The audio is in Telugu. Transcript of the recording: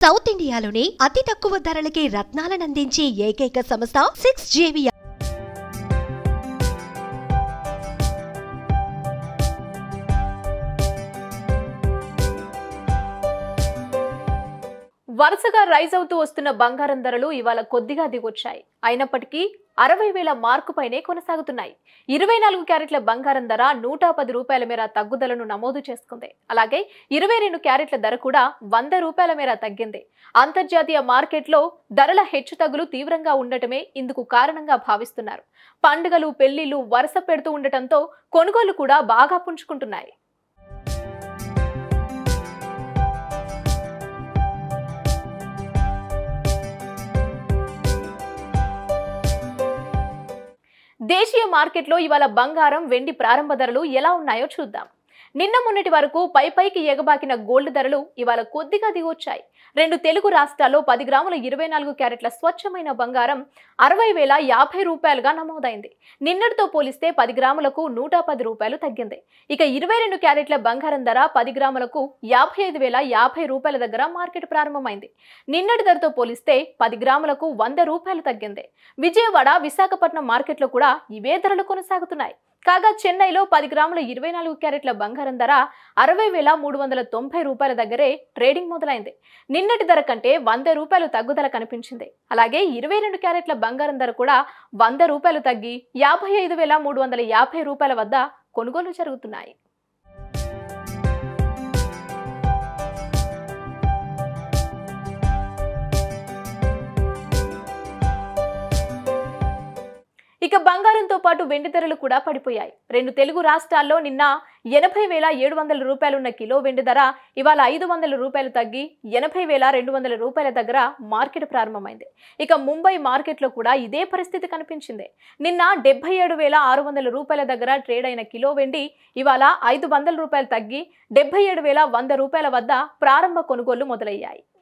సౌత్ ఇండియాలోనే అతి తక్కువ ధరలకి రత్నాలనందించే ఏకైక సంస్థ సిక్స్ జేవియా వరుసగా రైజ్ అవుతూ వస్తున్న బంగారం ధరలు ఇవాళ కొద్దిగా దిగొచ్చాయి అయినప్పటికీ అరవై వేల మార్కు పైనే కొనసాగుతున్నాయి ఇరవై నాలుగు క్యారెట్ల బంగారం ధర నూట పది రూపాయల మేర తగ్గుదలను నమోదు చేసుకుంది అలాగే ఇరవై రెండు క్యారెట్ల ధర కూడా వంద రూపాయల మేర తగ్గింది అంతర్జాతీయ మార్కెట్లో ధరల హెచ్చుతగ్గులు తీవ్రంగా ఉండటమే ఇందుకు కారణంగా భావిస్తున్నారు పండుగలు పెళ్లిళ్లు వరుస పెడుతూ ఉండటంతో కొనుగోలు కూడా బాగా పుంజుకుంటున్నాయి దేశీయ మార్కెట్లో ఇవాళ బంగారం వెండి ప్రారంభ ధరలు ఎలా ఉన్నాయో చూద్దాం నిన్న మొన్నటి వరకు పై పైకి ఎగబాకిన గోల్డ్ ధరలు ఇవాళ కొద్దిగా దిగొచ్చాయి రెండు తెలుగు రాష్ట్రాల్లో పది గ్రాముల ఇరవై నాలుగు క్యారెట్ల స్వచ్ఛమైన బంగారం అరవై వేల యాభై రూపాయలుగా నమోదైంది నిన్నటితో పోలిస్తే పది గ్రాములకు నూట పది రూపాయలు తగ్గింది ఇక ఇరవై రెండు క్యారెట్ల బంగారం ధర పది గ్రాములకు యాభై ఐదు వేల యాభై రూపాయల దగ్గర మార్కెట్ ప్రారంభమైంది నిన్నటి ధరతో పోలిస్తే పది గ్రాములకు వంద రూపాయలు తగ్గింది విజయవాడ విశాఖపట్నం మార్కెట్లో కూడా ఇవే ధరలు కొనసాగుతున్నాయి కాగా చెన్నైలో పది గ్రాముల ఇరవై నాలుగు క్యారెట్ల బంగారం ధర అరవై వేల మూడు వందల తొంభై రూపాయల దగ్గరే ట్రేడింగ్ మొదలైంది నిన్నటి ధర కంటే వంద రూపాయలు తగ్గుదల కనిపించింది అలాగే ఇరవై రెండు క్యారెట్ల బంగారం ధర కూడా వంద రూపాయలు తగ్గి యాభై ఐదు వేల మూడు వందల యాభై రూపాయల వద్ద కొనుగోలు జరుగుతున్నాయి ఇక బంగారంతో పాటు వెండి ధరలు కూడా పడిపోయాయి రెండు తెలుగు రాష్ట్రాల్లో నిన్న ఎనభై వేల ఏడు వందల రూపాయలున్న కిలో వెండి ధర ఇవాళ ఐదు వందల రూపాయలు తగ్గి ఎనభై వేల రెండు వందల రూపాయల దగ్గర మార్కెట్ ప్రారంభమైంది ఇక ముంబై మార్కెట్లో కూడా ఇదే పరిస్థితి కనిపించింది నిన్న డెబ్బై ఏడు వేల ఆరు వందల రూపాయల దగ్గర ట్రేడ్ అయిన కిలో వెండి ఇవాళ ఐదు వందల రూపాయలు తగ్గి డెబ్బై ఏడు వేల వంద రూపాయల వద్ద ప్రారంభ కొనుగోళ్లు మొదలయ్యాయి